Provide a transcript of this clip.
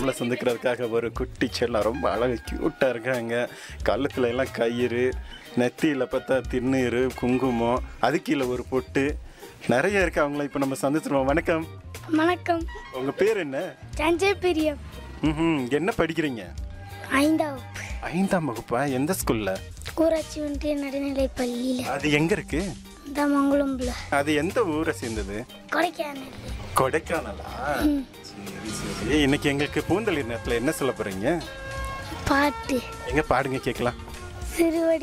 நம்மளை சந்திக்கிறதுக்காக ஒரு குட்டி செல்லம் ரொம்ப அழகு க்யூட்டாக இருக்காங்க கழுத்துல எல்லாம் கயிறு நெத்தியில் பார்த்தா திருநீர் குங்குமம் அது கீழே ஒரு பொட்டு நிறைய இருக்கு அவங்கள இப்போ நம்ம சந்திச்சிருவோம் வணக்கம் வணக்கம் உங்கள் பேர் என்ன தஞ்சை பெரிய ம் என்ன படிக்கிறீங்க ஐந்தாம் வகுப்பு ஐந்தாம் வகுப்பா எந்த ஸ்கூலில் ஊராட்சி ஒன்றிய நடுநிலைப் பள்ளியில் அது எங்கே இருக்கு தமங்குளம்புல அது எந்த ஊரை சேர்ந்தது கொடைக்கானல் கொடைக்கானலா சரி சரி இன்னைக்கு எங்களுக்கு பூந்தளிர் நேரத்தில் என்ன சொல்ல போறீங்க பாட்டு எங்க பாடுங்க கேட்கலாம் சிறுவடி